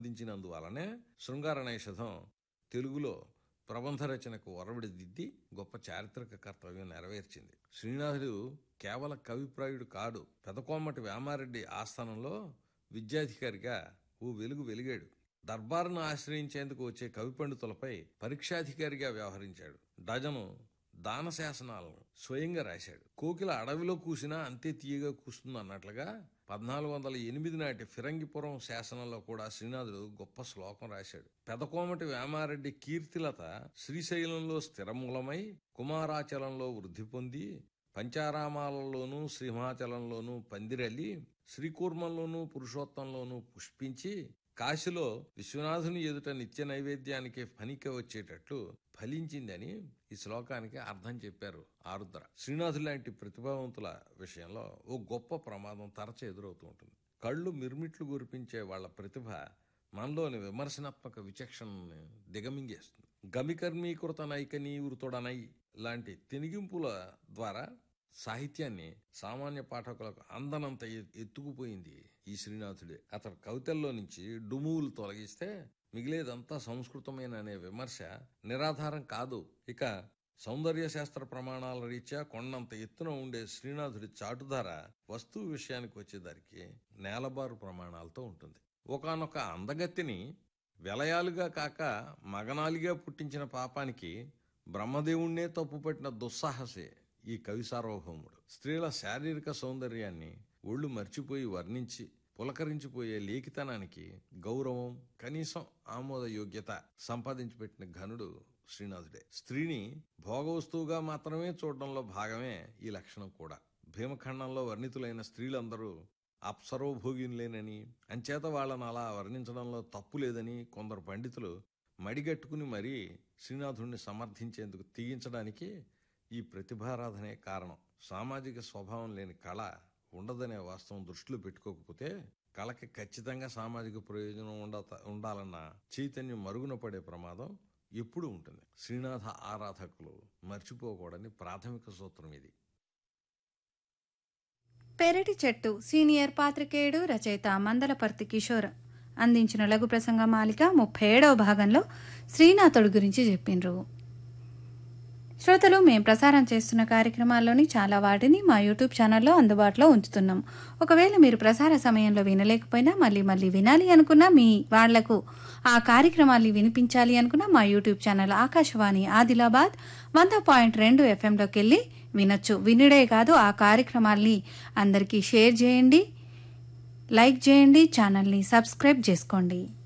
దించినందువలనే శృంగార నైషధం తెలుగులో ప్రబంధ రచనకు ఒరవిడి దిద్ది గొప్ప చారిత్రక కర్తవ్యం నెరవేర్చింది శ్రీనాథుడు కేవల కవిప్రాయుడు కాడు పెదకోమటి వేమారెడ్డి ఆస్థానంలో విద్యాధికారిగా ఓ వెలుగు వెలిగాడు దర్బారును ఆశ్రయించేందుకు వచ్చే కవి పండితులపై పరీక్షాధికారిగా వ్యవహరించాడు డజను దాన శాసనాలను స్వయంగా రాశాడు కోకిల అడవిలో కూసినా అంతే తీయగా కూస్తుంది అన్నట్లుగా పద్నాలుగు వందల ఎనిమిది నాటి ఫిరంగిపురం శాసనంలో కూడా శ్రీనాథుడు గొప్ప శ్లోకం రాశాడు పెదకోమటి వేమారెడ్డి కీర్తిలత శ్రీశైలంలో స్థిరమూలమై కుమారాచలంలో వృద్ధి పొంది పంచారామాలలోనూ సింహాచలంలోనూ పందిరలి శ్రీకూర్మంలోనూ పురుషోత్తంలోనూ పుష్పించి కాశీలో విశ్వనాథుని ఎదుట నిత్య నైవేద్యానికి ఫనిక వచ్చేటట్లు ఫలించిందని ఈ శ్లోకానికి అర్థం చెప్పారు ఆరుద్ర శ్రీనాథు లాంటి ప్రతిభావంతుల విషయంలో ఓ గొప్ప ప్రమాదం తరచు ఎదురవుతూ ఉంటుంది కళ్ళు మిర్మిట్లు గురిపించే వాళ్ళ ప్రతిభ మనలోని విమర్శనాత్మక విచక్షణని దిగమింగేస్తుంది గమికర్మీకృత నైకనీవృతుడనై లాంటి తెనిగింపుల ద్వారా సాహిత్యాన్ని సామాన్య పాఠకులకు అందనంత ఎ- ఎత్తుకుపోయింది ఈ శ్రీనాథుడే అతని కవితల్లో నుంచి డుమువులు తొలగిస్తే మిగిలేదంతా సంస్కృతమైన అనే విమర్శ నిరాధారం కాదు ఇక సౌందర్య శాస్త్ర ప్రమాణాల రీత్యా కొండంత ఎత్తున ఉండే శ్రీనాథుడి చాటుధార వస్తువు విషయానికి వచ్చేదానికి నేలబారు ప్రమాణాలతో ఉంటుంది ఒకానొక అందగత్తిని విలయాలుగా కాక మగనాలిగా పుట్టించిన పాపానికి బ్రహ్మదేవుణ్ణే తప్పుపట్టిన దుస్సాహసే ఈ కవి సార్వభౌముడు స్త్రీల శారీరక సౌందర్యాన్ని ఒళ్ళు మర్చిపోయి వర్ణించి పులకరించిపోయే లేఖితనానికి గౌరవం కనీసం ఆమోద యోగ్యత సంపాదించి పెట్టిన ఘనుడు శ్రీనాథుడే స్త్రీని భోగ వస్తువుగా మాత్రమే చూడడంలో భాగమే ఈ లక్షణం కూడా భీమఖండంలో వర్ణితులైన స్త్రీలందరూ అప్సరోభోగినులేనని అంచేత వాళ్ళని అలా వర్ణించడంలో తప్పు లేదని కొందరు పండితులు మడిగట్టుకుని మరీ శ్రీనాథుణ్ణి సమర్థించేందుకు తీయించడానికి ఈ ప్రతిభారాధనే కారణం సామాజిక స్వభావం లేని కళ ఉండదనే వాస్తవం దృష్టిలో పెట్టుకోకపోతే కళకి ఖచ్చితంగా సామాజిక ప్రయోజనం ఉండ ఉండాలన్న చైతన్యం మరుగున పడే ప్రమాదం ఎప్పుడూ ఉంటుంది శ్రీనాథ ఆరాధకులు మర్చిపోకూడని ప్రాథమిక సూత్రం ఇది పెరటి చెట్టు సీనియర్ పాత్రికేయుడు రచయిత మందలపర్తి కిషోర్ అందించిన లఘు ప్రసంగ మాలిక ముప్పై ఏడవ భాగంలో శ్రీనాథుడు గురించి చెప్పిండ్రు శ్రోతలు మేము ప్రసారం చేస్తున్న కార్యక్రమాల్లోని చాలా వాటిని మా యూట్యూబ్ ఛానల్లో అందుబాటులో ఉంచుతున్నాం ఒకవేళ మీరు ప్రసార సమయంలో వినలేకపోయినా మళ్ళీ మళ్ళీ వినాలి అనుకున్నా మీ వాళ్లకు ఆ కార్యక్రమాల్ని వినిపించాలి అనుకున్నా మా యూట్యూబ్ ఛానల్ ఆకాశవాణి ఆదిలాబాద్ వంద పాయింట్ రెండు ఎఫ్ఎంలోకి వెళ్ళి వినొచ్చు వినుడే కాదు ఆ కార్యక్రమాల్ని అందరికీ షేర్ చేయండి లైక్ చేయండి ఛానల్ని సబ్స్క్రైబ్ చేసుకోండి